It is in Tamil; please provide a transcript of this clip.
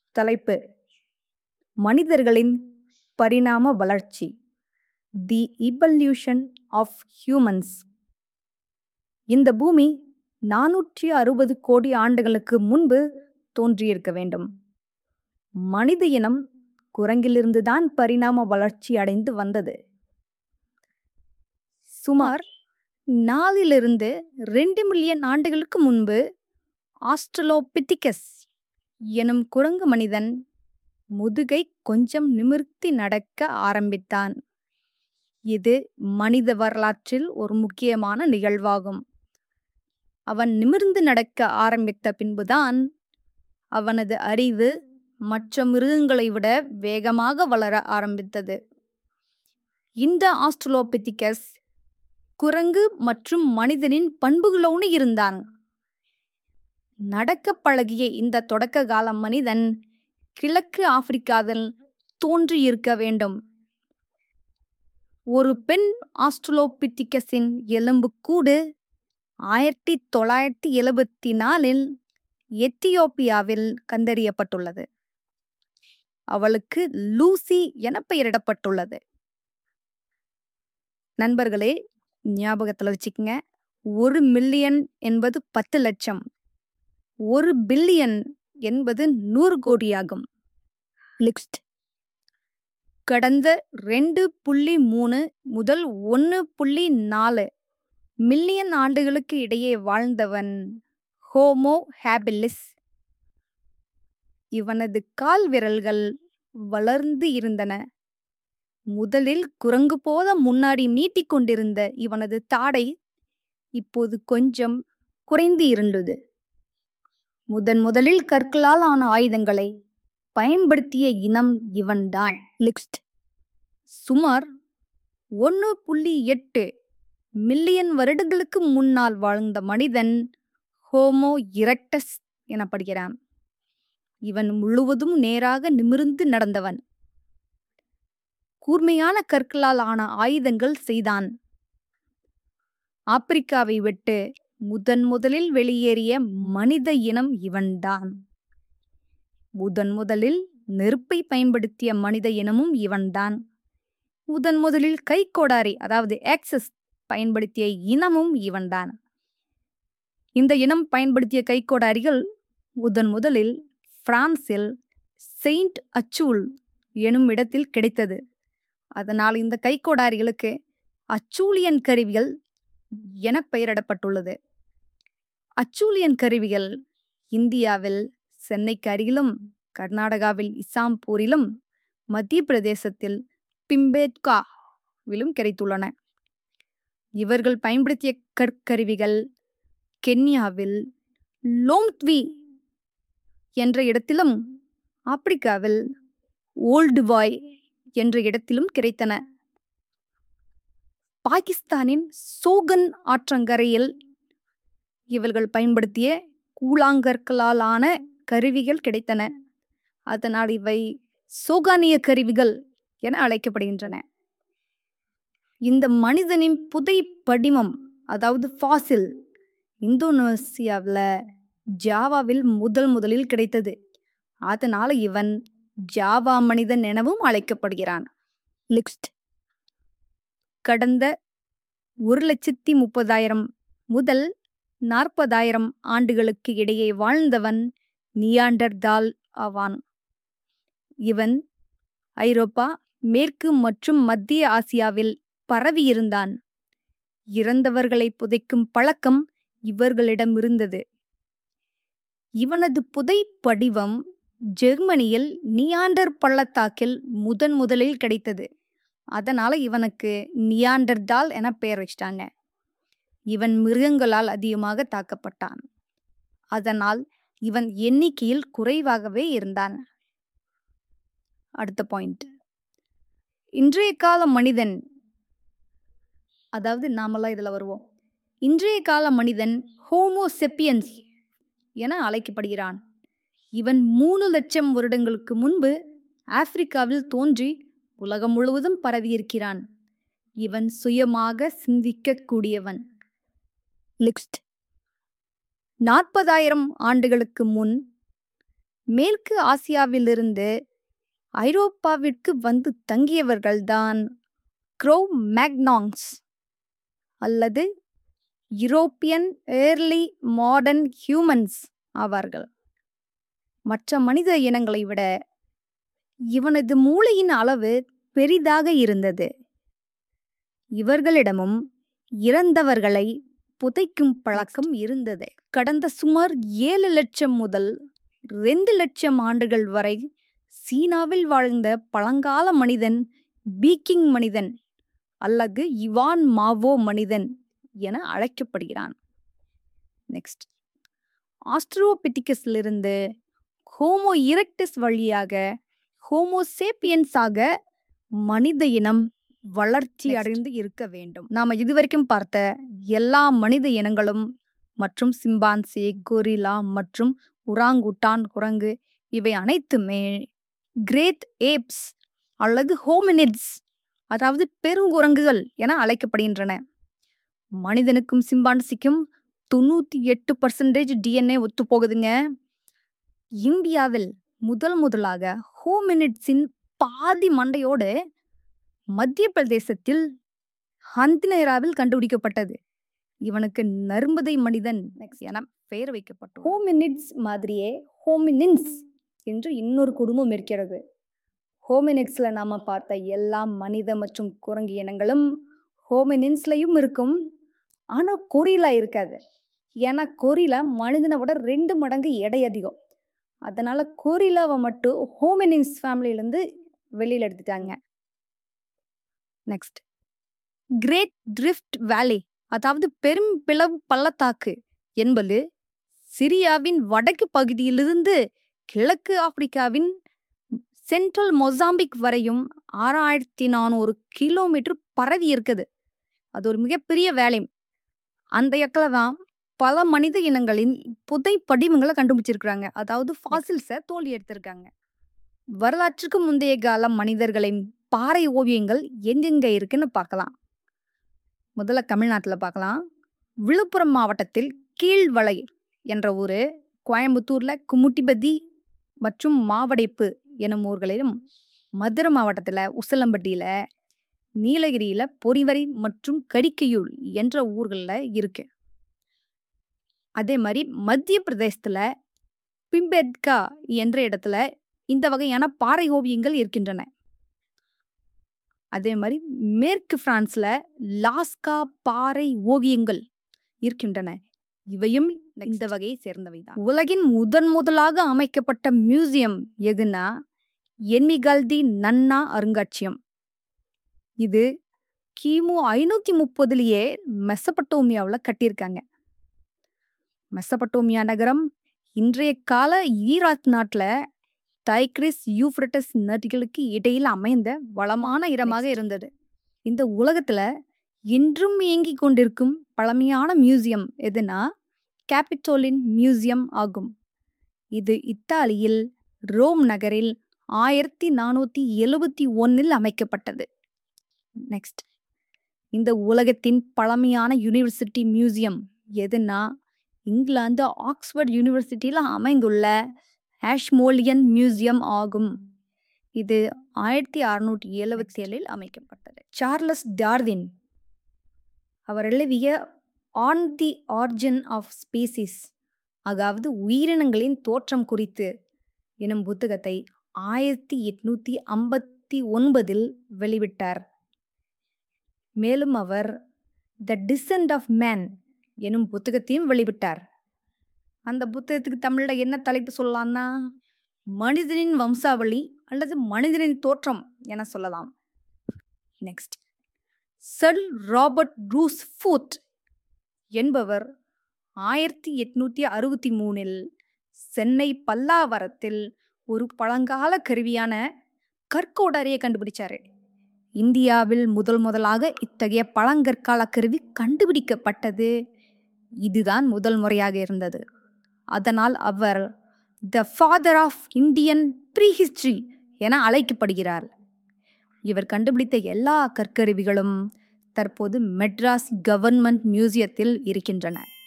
தலைப்பு மனிதர்களின் பரிணாம வளர்ச்சி தி இவல்யூஷன் ஆஃப் ஹியூமன்ஸ் இந்த பூமி நானூற்றி அறுபது கோடி ஆண்டுகளுக்கு முன்பு தோன்றியிருக்க வேண்டும் மனித இனம் குரங்கிலிருந்துதான் பரிணாம வளர்ச்சி அடைந்து வந்தது சுமார் நாலிலிருந்து ரெண்டு மில்லியன் ஆண்டுகளுக்கு முன்பு ஆஸ்ட்ரலோபித்திகஸ் எனும் குரங்கு மனிதன் முதுகை கொஞ்சம் நிமிர்த்தி நடக்க ஆரம்பித்தான் இது மனித வரலாற்றில் ஒரு முக்கியமான நிகழ்வாகும் அவன் நிமிர்ந்து நடக்க ஆரம்பித்த பின்புதான் அவனது அறிவு மற்ற மிருகங்களை விட வேகமாக வளர ஆரம்பித்தது இந்த ஆஸ்ட்ரலோபித்திகஸ் குரங்கு மற்றும் மனிதனின் பண்புகளோடு இருந்தான் நடக்க பழகிய இந்த தொடக்க கால மனிதன் கிழக்கு ஆப்பிரிக்காவில் தோன்றியிருக்க வேண்டும் ஒரு பெண் ஆஸ்ட்ரலோபித்திகஸின் எலும்புக்கூடு ஆயிரத்தி தொள்ளாயிரத்தி எழுபத்தி நாலில் எத்தியோப்பியாவில் கண்டறியப்பட்டுள்ளது அவளுக்கு லூசி என பெயரிடப்பட்டுள்ளது நண்பர்களே ஞாபகத்தில் வச்சுக்கங்க ஒரு மில்லியன் என்பது பத்து லட்சம் ஒரு பில்லியன் என்பது நூறு கோடியாகும் லிக்ஸ்ட் கடந்த ரெண்டு புள்ளி மூணு முதல் ஒன்று புள்ளி நாலு மில்லியன் ஆண்டுகளுக்கு இடையே வாழ்ந்தவன் ஹோமோ ஹேபிலிஸ் இவனது கால் விரல்கள் வளர்ந்து இருந்தன முதலில் குரங்கு போல முன்னாடி நீட்டிக்கொண்டிருந்த இவனது தாடை இப்போது கொஞ்சம் குறைந்து இருந்தது முதன் முதலில் கற்களால் ஆன ஆயுதங்களை பயன்படுத்திய இனம் இவன்தான் லிக்ஸ்ட் சுமார் ஒன்று புள்ளி எட்டு மில்லியன் வருடங்களுக்கு முன்னால் வாழ்ந்த மனிதன் ஹோமோ இரக்டஸ் எனப்படுகிறான் இவன் முழுவதும் நேராக நிமிர்ந்து நடந்தவன் கூர்மையான கற்களால் ஆன ஆயுதங்கள் செய்தான் ஆப்பிரிக்காவை விட்டு முதன் முதலில் வெளியேறிய மனித இனம் இவன்தான் முதன் முதலில் நெருப்பை பயன்படுத்திய மனித இனமும் இவன்தான் முதன் முதலில் கைக்கோடாரி அதாவது ஆக்சஸ் பயன்படுத்திய இனமும் இவன்தான் இந்த இனம் பயன்படுத்திய கைக்கோடாரிகள் முதன் முதலில் பிரான்சில் செயின்ட் அச்சூல் எனும் இடத்தில் கிடைத்தது அதனால் இந்த கைக்கோடாரிகளுக்கு அச்சூலியன் கருவிகள் என பெயரிடப்பட்டுள்ளது அச்சூலியன் கருவிகள் இந்தியாவில் சென்னைக்கு அருகிலும் கர்நாடகாவில் இசாம்பூரிலும் மத்திய பிரதேசத்தில் பிம்பேட்காவிலும் கிடைத்துள்ளன இவர்கள் பயன்படுத்திய கற்கருவிகள் கென்யாவில் லோம்த்வி என்ற இடத்திலும் ஆப்பிரிக்காவில் ஓல்டுவாய் என்ற இடத்திலும் கிடைத்தன பாகிஸ்தானின் சோகன் ஆற்றங்கரையில் இவர்கள் பயன்படுத்திய கூழாங்கற்களால் ஆன கருவிகள் கிடைத்தன அதனால் இவை சோகானிய கருவிகள் என அழைக்கப்படுகின்றன இந்த மனிதனின் புதை படிமம் அதாவது ஃபாசில் இந்தோனேசியாவில் ஜாவாவில் முதல் முதலில் கிடைத்தது அதனால் இவன் ஜாவா மனிதன் எனவும் அழைக்கப்படுகிறான் லிக்ஸ்ட் கடந்த ஒரு லட்சத்தி முப்பதாயிரம் முதல் நாற்பதாயிரம் ஆண்டுகளுக்கு இடையே வாழ்ந்தவன் நியாண்டர்தால் ஆவான் இவன் ஐரோப்பா மேற்கு மற்றும் மத்திய ஆசியாவில் பரவியிருந்தான் இறந்தவர்களை புதைக்கும் பழக்கம் இவர்களிடம் இருந்தது இவனது புதை படிவம் ஜெர்மனியில் நியாண்டர் பள்ளத்தாக்கில் முதன் முதலில் கிடைத்தது அதனால இவனுக்கு நியாண்டர்தால் என பெயர் வச்சிட்டாங்க இவன் மிருகங்களால் அதிகமாக தாக்கப்பட்டான் அதனால் இவன் எண்ணிக்கையில் குறைவாகவே இருந்தான் அடுத்த பாயிண்ட் இன்றைய கால மனிதன் அதாவது நாமெல்லாம் இதில் வருவோம் இன்றைய கால மனிதன் ஹோமோசெப்பியன்ஸ் என அழைக்கப்படுகிறான் இவன் மூணு லட்சம் வருடங்களுக்கு முன்பு ஆப்பிரிக்காவில் தோன்றி உலகம் முழுவதும் பரவியிருக்கிறான் இவன் சுயமாக சிந்திக்கக்கூடியவன் லிக்ஸ்ட் நாற்பதாயிரம் ஆண்டுகளுக்கு முன் மேற்கு ஆசியாவிலிருந்து ஐரோப்பாவிற்கு வந்து தங்கியவர்கள்தான் க்ரோ மேக்னாங்ஸ் அல்லது யூரோப்பியன் ஏர்லி மாடர்ன் ஹியூமன்ஸ் ஆவார்கள் மற்ற மனித இனங்களை விட இவனது மூளையின் அளவு பெரிதாக இருந்தது இவர்களிடமும் இறந்தவர்களை புதைக்கும் பழக்கம் இருந்தது கடந்த சுமார் ஏழு லட்சம் முதல் ரெண்டு லட்சம் ஆண்டுகள் வரை சீனாவில் வாழ்ந்த பழங்கால மனிதன் பீக்கிங் மனிதன் அல்லது இவான் மாவோ மனிதன் என அழைக்கப்படுகிறான் நெக்ஸ்ட் ஆஸ்ட்ரோபிட்டிகஸிலிருந்து ஹோமோ இரெக்டஸ் வழியாக ஹோமோசேப்பியன்ஸாக மனித இனம் வளர்ச்சி அடைந்து இருக்க வேண்டும் நாம இதுவரைக்கும் பார்த்த எல்லா மனித இனங்களும் மற்றும் சிம்பான்சி கொரிலா மற்றும் உராங்குட்டான் குரங்கு இவை அனைத்துமே கிரேட் ஏப்ஸ் அல்லது ஹோமினிட்ஸ் அதாவது பெருங்குரங்குகள் என அழைக்கப்படுகின்றன மனிதனுக்கும் சிம்பான்சிக்கும் தொண்ணூத்தி எட்டு பர்சன்டேஜ் டிஎன்ஏ ஒத்து போகுதுங்க இந்தியாவில் முதல் முதலாக ஹோமினிட்ஸின் பாதி மண்டையோடு மத்திய பிரதேசத்தில் ஹந்தினேராவில் கண்டுபிடிக்கப்பட்டது இவனுக்கு நர்மதை மனிதன் என பெயர் வைக்கப்பட்டது ஹோமினிட்ஸ் மாதிரியே ஹோமினின்ஸ் என்று இன்னொரு குடும்பம் இருக்கிறது ஹோமினிட்ஸில் நாம் பார்த்த எல்லா மனித மற்றும் குரங்கு இனங்களும் ஹோமினின்ஸ்லையும் இருக்கும் ஆனால் கொரிலா இருக்காது ஏன்னா கொரிலா மனிதனை விட ரெண்டு மடங்கு எடை அதிகம் அதனால கொரிலாவை மட்டும் ஹோமினின்ஸ் ஃபேமிலியிலேருந்து வெளியில் எடுத்துட்டாங்க நெக்ஸ்ட் கிரேட் ட்ரிஃப்ட் வேலி அதாவது பெரும் பிளவு பள்ளத்தாக்கு என்பது சிரியாவின் வடக்கு பகுதியிலிருந்து கிழக்கு ஆப்பிரிக்காவின் சென்ட்ரல் மொசாம்பிக் வரையும் ஆறாயிரத்தி நானூறு கிலோமீட்டர் பரவி இருக்குது அது ஒரு மிகப்பெரிய வேலை அந்த இடத்துல தான் பல மனித இனங்களின் புதை படிவங்களை கண்டுபிடிச்சிருக்கிறாங்க அதாவது ஃபாசில்ஸை தோல்வி எடுத்திருக்காங்க வரலாற்றுக்கு முந்தைய கால மனிதர்களின் பாறை ஓவியங்கள் எங்கெங்க இருக்குன்னு பார்க்கலாம் முதல்ல தமிழ்நாட்டில் பார்க்கலாம் விழுப்புரம் மாவட்டத்தில் கீழ்வளை என்ற ஊர் கோயம்புத்தூரில் குமுட்டிபதி மற்றும் மாவடைப்பு எனும் ஊர்களிலும் மதுரை மாவட்டத்தில் உசிலம்பட்டியில் நீலகிரியில் பொறிவரி மற்றும் கடிக்கையூர் என்ற ஊர்களில் இருக்கு அதே மாதிரி மத்திய பிரதேசத்தில் பிம்பெட்கா என்ற இடத்துல இந்த வகையான பாறை ஓவியங்கள் இருக்கின்றன அதே மாதிரி மேற்கு பிரான்ஸ்ல லாஸ்கா பாறை ஓவியங்கள் இருக்கின்றன இவையும் இந்த வகையை சேர்ந்தவைதான் உலகின் முதன் முதலாக அமைக்கப்பட்ட மியூசியம் எதுனா என்மிகல்தி நன்னா அருங்காட்சியம் இது கிமு ஐநூத்தி முப்பதுலயே மெசபட்டோமியாவில் கட்டியிருக்காங்க மெசபட்டோமியா நகரம் இன்றைய கால ஈராக் நாட்டில் தைக்ரிஸ் யூஃப்ரட்டஸ் நதிகளுக்கு இடையில் அமைந்த வளமான இடமாக இருந்தது இந்த உலகத்துல இன்றும் இயங்கிக் கொண்டிருக்கும் பழமையான மியூசியம் எதுனா கேபிட்டோலின் மியூசியம் ஆகும் இது இத்தாலியில் ரோம் நகரில் ஆயிரத்தி நானூத்தி எழுபத்தி ஒன்னில் அமைக்கப்பட்டது நெக்ஸ்ட் இந்த உலகத்தின் பழமையான யூனிவர்சிட்டி மியூசியம் எதுனா இங்கிலாந்து ஆக்ஸ்போர்ட் யூனிவர்சிட்டியில் அமைந்துள்ள ஆஷ்மோலியன் மியூசியம் ஆகும் இது ஆயிரத்தி அறுநூற்றி எழுபத்தி ஏழில் அமைக்கப்பட்டது சார்லஸ் டார்வின் அவர் எழுதிய on the origin of species அதாவது உயிரினங்களின் தோற்றம் குறித்து எனும் புத்தகத்தை ஆயிரத்தி எட்நூத்தி ஐம்பத்தி ஒன்பதில் வெளிவிட்டார் மேலும் அவர் த டிசன்ட் ஆஃப் மேன் எனும் புத்தகத்தையும் வெளிவிட்டார் அந்த புத்தகத்துக்கு தமிழில் என்ன தலைப்பு சொல்லலாம்னா மனிதனின் வம்சாவளி அல்லது மனிதனின் தோற்றம் என சொல்லலாம் next sir Robert Bruce Foote என்பவர் ஆயிரத்தி எட்நூத்தி அறுபத்தி மூணில் சென்னை பல்லாவரத்தில் ஒரு பழங்கால கருவியான கற்கோடரையை கண்டுபிடிச்சாரு இந்தியாவில் முதல் முதலாக இத்தகைய பழங்கற்கால கருவி கண்டுபிடிக்கப்பட்டது இதுதான் முதல் முறையாக இருந்தது அதனால் அவர் the father of Indian prehistory என அழைக்கப்படுகிறார் இவர் கண்டுபிடித்த எல்லா கற்கருவிகளும் தற்போது மெட்ராஸ் கவர்மெண்ட் மியூசியத்தில் இருக்கின்றன